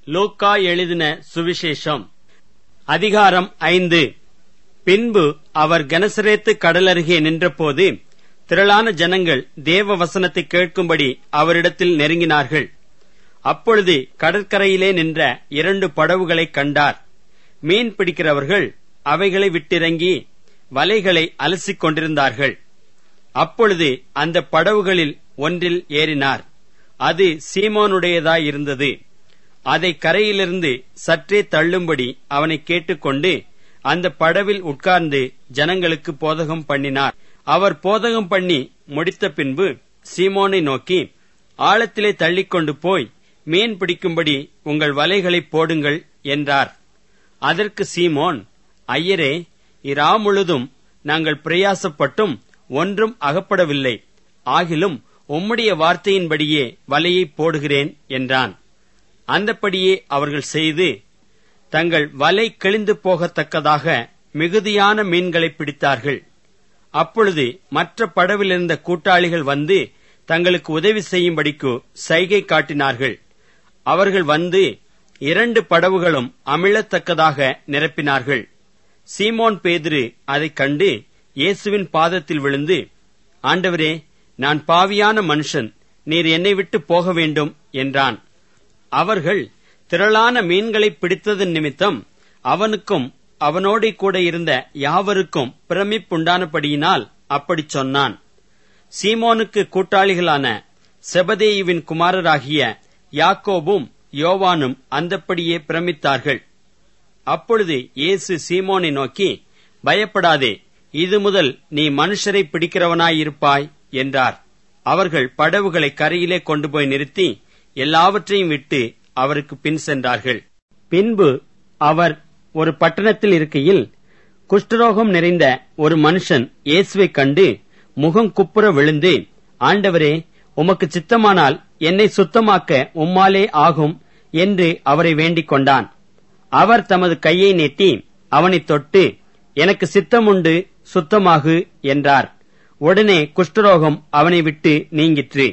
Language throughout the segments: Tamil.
லூக்கா எழுதின சுவிசேஷம் அதிகாரம் ஐந்து பின்பு அவர் கனசரேத்து கடலருகே நின்றபோது திரளான ஜனங்கள் தேவ வசனத்தை கேட்கும்படி அவரிடத்தில் நெருங்கினார்கள் அப்பொழுது கடற்கரையிலே நின்ற இரண்டு படவுகளைக் கண்டார் மீன் பிடிக்கிறவர்கள் அவைகளை விட்டிறங்கி வலைகளை அலசிக் கொண்டிருந்தார்கள் அப்பொழுது அந்த படவுகளில் ஒன்றில் ஏறினார் அது சீமோனுடையதாயிருந்தது அதை கரையிலிருந்து சற்றே தள்ளும்படி அவனை கேட்டுக்கொண்டு அந்த படவில் உட்கார்ந்து ஜனங்களுக்கு போதகம் பண்ணினார் அவர் போதகம் பண்ணி முடித்த பின்பு சீமோனை நோக்கி ஆழத்திலே தள்ளிக்கொண்டு போய் மீன் பிடிக்கும்படி உங்கள் வலைகளை போடுங்கள் என்றார் அதற்கு சீமோன் ஐயரே இரா முழுதும் நாங்கள் பிரயாசப்பட்டும் ஒன்றும் அகப்படவில்லை ஆகிலும் உம்முடைய வார்த்தையின்படியே வலையை போடுகிறேன் என்றான் அந்தப்படியே அவர்கள் செய்து தங்கள் வலை கிழிந்து போகத்தக்கதாக மிகுதியான மீன்களை பிடித்தார்கள் அப்பொழுது மற்ற படவிலிருந்த கூட்டாளிகள் வந்து தங்களுக்கு உதவி செய்யும்படிக்கு சைகை காட்டினார்கள் அவர்கள் வந்து இரண்டு படவுகளும் அமிழத்தக்கதாக நிரப்பினார்கள் சீமோன் பேதிரு அதைக் கண்டு இயேசுவின் பாதத்தில் விழுந்து ஆண்டவரே நான் பாவியான மனுஷன் நீர் என்னை விட்டு போக வேண்டும் என்றான் அவர்கள் திரளான மீன்களை பிடித்ததன் நிமித்தம் அவனுக்கும் அவனோட கூட இருந்த யாவருக்கும் பிரமிப்புண்டானபடியினால் அப்படிச் சொன்னான் சீமோனுக்கு கூட்டாளிகளான செபதேயுவின் குமாரராகிய யாக்கோபும் யோவானும் அந்தப்படியே பிரமித்தார்கள் அப்பொழுது இயேசு சீமோனை நோக்கி பயப்படாதே இது முதல் நீ மனுஷரை பிடிக்கிறவனாயிருப்பாய் என்றார் அவர்கள் படவுகளை கரையிலே கொண்டு போய் நிறுத்தி எல்லாவற்றையும் விட்டு அவருக்கு பின் சென்றார்கள் பின்பு அவர் ஒரு பட்டணத்தில் இருக்கையில் குஷ்டரோகம் நிறைந்த ஒரு மனுஷன் இயேசுவை கண்டு முகம் குப்புற விழுந்து ஆண்டவரே உமக்கு சித்தமானால் என்னை சுத்தமாக்க உம்மாலே ஆகும் என்று அவரை வேண்டிக் கொண்டான் அவர் தமது கையை நீட்டி அவனை தொட்டு எனக்கு சித்தமுண்டு சுத்தமாகு என்றார் உடனே குஷ்டரோகம் அவனை விட்டு நீங்கிற்று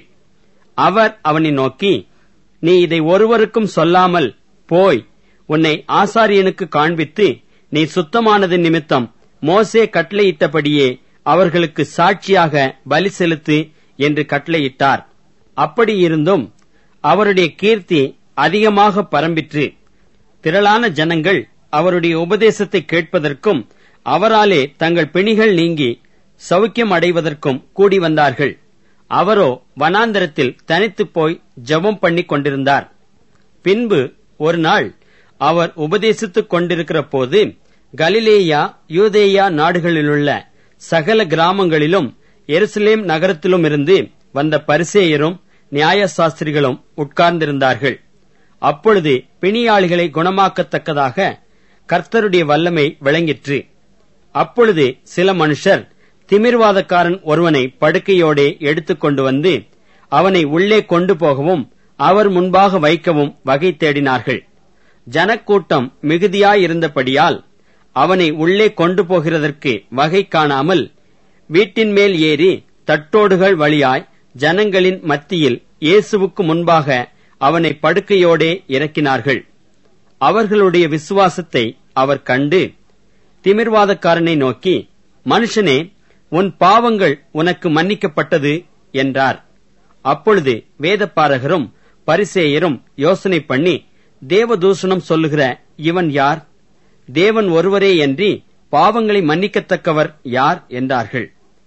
அவர் அவனை நோக்கி நீ இதை ஒருவருக்கும் சொல்லாமல் போய் உன்னை ஆசாரியனுக்கு காண்பித்து நீ சுத்தமானது நிமித்தம் மோசே கட்டளையிட்டபடியே அவர்களுக்கு சாட்சியாக பலி செலுத்து என்று கட்டளையிட்டார் அப்படியிருந்தும் அவருடைய கீர்த்தி அதிகமாக பரம்பிற்று திரளான ஜனங்கள் அவருடைய உபதேசத்தை கேட்பதற்கும் அவராலே தங்கள் பிணிகள் நீங்கி சௌக்கியம் அடைவதற்கும் கூடி வந்தார்கள் அவரோ வனாந்தரத்தில் தனித்துப் போய் ஜெபம் பண்ணிக் கொண்டிருந்தார் பின்பு ஒரு நாள் அவர் உபதேசித்துக் கொண்டிருக்கிற போது கலிலேயா யூதேயா நாடுகளிலுள்ள சகல கிராமங்களிலும் எருசலேம் நகரத்திலும் இருந்து வந்த பரிசேயரும் நியாயசாஸ்திரிகளும் உட்கார்ந்திருந்தார்கள் அப்பொழுது பிணியாளிகளை குணமாக்கத்தக்கதாக கர்த்தருடைய வல்லமை விளங்கிற்று அப்பொழுது சில மனுஷர் திமிர்வாதக்காரன் ஒருவனை படுக்கையோடே எடுத்துக்கொண்டு வந்து அவனை உள்ளே கொண்டு போகவும் அவர் முன்பாக வைக்கவும் வகை தேடினார்கள் ஜனக்கூட்டம் மிகுதியாயிருந்தபடியால் அவனை உள்ளே கொண்டு போகிறதற்கு வகை காணாமல் வீட்டின் மேல் ஏறி தட்டோடுகள் வழியாய் ஜனங்களின் மத்தியில் இயேசுவுக்கு முன்பாக அவனை படுக்கையோடே இறக்கினார்கள் அவர்களுடைய விசுவாசத்தை அவர் கண்டு திமிர்வாதக்காரனை நோக்கி மனுஷனே உன் பாவங்கள் உனக்கு மன்னிக்கப்பட்டது என்றார் அப்பொழுது வேதப்பாரகரும் பரிசேயரும் யோசனை பண்ணி தேவதூஷணம் சொல்லுகிற இவன் யார் தேவன் ஒருவரே என்று பாவங்களை மன்னிக்கத்தக்கவர் யார் என்றார்கள்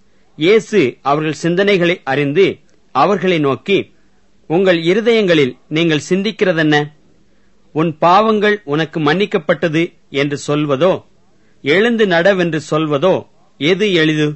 இயேசு அவர்கள் சிந்தனைகளை அறிந்து அவர்களை நோக்கி உங்கள் இருதயங்களில் நீங்கள் சிந்திக்கிறதென்ன உன் பாவங்கள் உனக்கு மன்னிக்கப்பட்டது என்று சொல்வதோ எழுந்து நடவென்று சொல்வதோ எது எளிது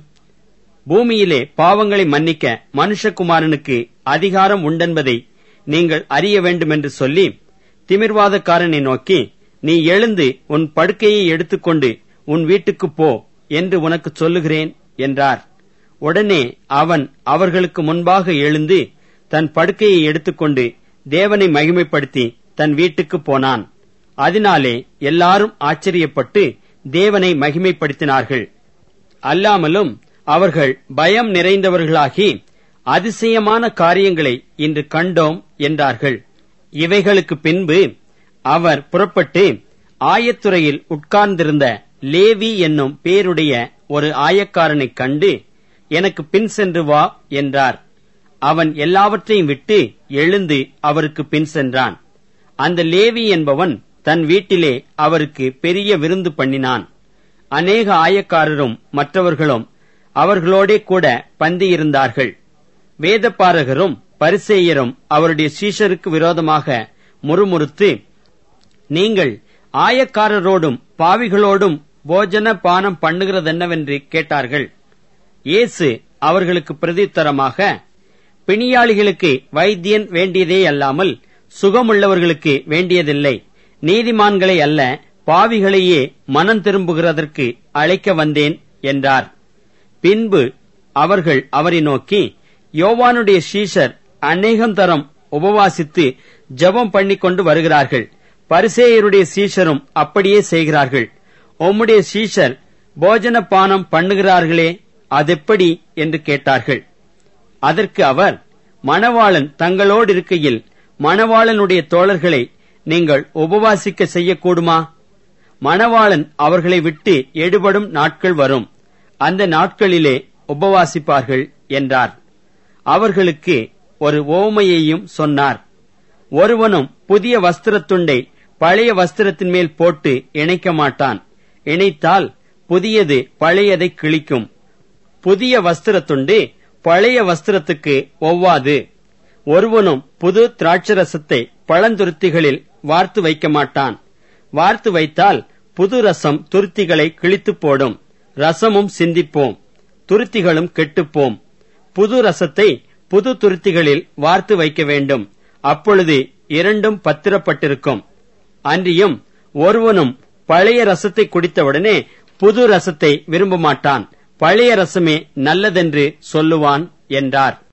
பூமியிலே பாவங்களை மன்னிக்க மனுஷகுமாரனுக்கு அதிகாரம் உண்டென்பதை நீங்கள் அறிய வேண்டுமென்று சொல்லி திமிர்வாதக்காரனை நோக்கி நீ எழுந்து உன் படுக்கையை எடுத்துக்கொண்டு உன் வீட்டுக்குப் போ என்று உனக்கு சொல்லுகிறேன் என்றார் உடனே அவன் அவர்களுக்கு முன்பாக எழுந்து தன் படுக்கையை எடுத்துக்கொண்டு தேவனை மகிமைப்படுத்தி தன் வீட்டுக்குப் போனான் அதனாலே எல்லாரும் ஆச்சரியப்பட்டு தேவனை மகிமைப்படுத்தினார்கள் அல்லாமலும் அவர்கள் பயம் நிறைந்தவர்களாகி அதிசயமான காரியங்களை இன்று கண்டோம் என்றார்கள் இவைகளுக்கு பின்பு அவர் புறப்பட்டு ஆயத்துறையில் உட்கார்ந்திருந்த லேவி என்னும் பேருடைய ஒரு ஆயக்காரனைக் கண்டு எனக்கு பின் சென்று வா என்றார் அவன் எல்லாவற்றையும் விட்டு எழுந்து அவருக்கு பின் சென்றான் அந்த லேவி என்பவன் தன் வீட்டிலே அவருக்கு பெரிய விருந்து பண்ணினான் அநேக ஆயக்காரரும் மற்றவர்களும் அவர்களோடே கூட பந்தியிருந்தார்கள் வேதப்பாரகரும் பரிசேயரும் அவருடைய சீஷருக்கு விரோதமாக முறுமுறுத்து நீங்கள் ஆயக்காரரோடும் பாவிகளோடும் போஜன பானம் பண்ணுகிறதென்னவென்று கேட்டார்கள் இயேசு அவர்களுக்கு பிரதித்தரமாக பிணியாளிகளுக்கு வைத்தியன் வேண்டியதே அல்லாமல் சுகமுள்ளவர்களுக்கு வேண்டியதில்லை நீதிமான்களை அல்ல பாவிகளையே மனம் திரும்புகிறதற்கு அழைக்க வந்தேன் என்றார் பின்பு அவர்கள் அவரை நோக்கி யோவானுடைய சீஷர் அநேகம் தரம் உபவாசித்து ஜெபம் பண்ணிக் கொண்டு வருகிறார்கள் பரிசேயருடைய சீஷரும் அப்படியே செய்கிறார்கள் உம்முடைய சீஷர் போஜன பானம் பண்ணுகிறார்களே அதெப்படி என்று கேட்டார்கள் அதற்கு அவர் மணவாளன் தங்களோடு இருக்கையில் மணவாளனுடைய தோழர்களை நீங்கள் உபவாசிக்க செய்யக்கூடுமா மணவாளன் அவர்களை விட்டு எடுபடும் நாட்கள் வரும் அந்த நாட்களிலே உபவாசிப்பார்கள் என்றார் அவர்களுக்கு ஒரு ஓமையையும் சொன்னார் ஒருவனும் புதிய வஸ்திரத்துண்டை பழைய வஸ்திரத்தின் மேல் போட்டு இணைக்க மாட்டான் இணைத்தால் புதியது பழையதை கிழிக்கும் புதிய வஸ்திரத்துண்டு பழைய வஸ்திரத்துக்கு ஒவ்வாது ஒருவனும் புது திராட்சரசத்தை பழந்துருத்திகளில் வார்த்து வைக்க மாட்டான் வார்த்து வைத்தால் புது ரசம் துருத்திகளை கிழித்துப் போடும் ரசமும் சிந்திப்போம் துருத்திகளும் கெட்டுப்போம் புது ரசத்தை புது துருத்திகளில் வார்த்து வைக்க வேண்டும் அப்பொழுது இரண்டும் பத்திரப்பட்டிருக்கும் அன்றியும் ஒருவனும் பழைய ரசத்தை குடித்தவுடனே புது ரசத்தை விரும்ப மாட்டான் பழைய ரசமே நல்லதென்று சொல்லுவான் என்றார்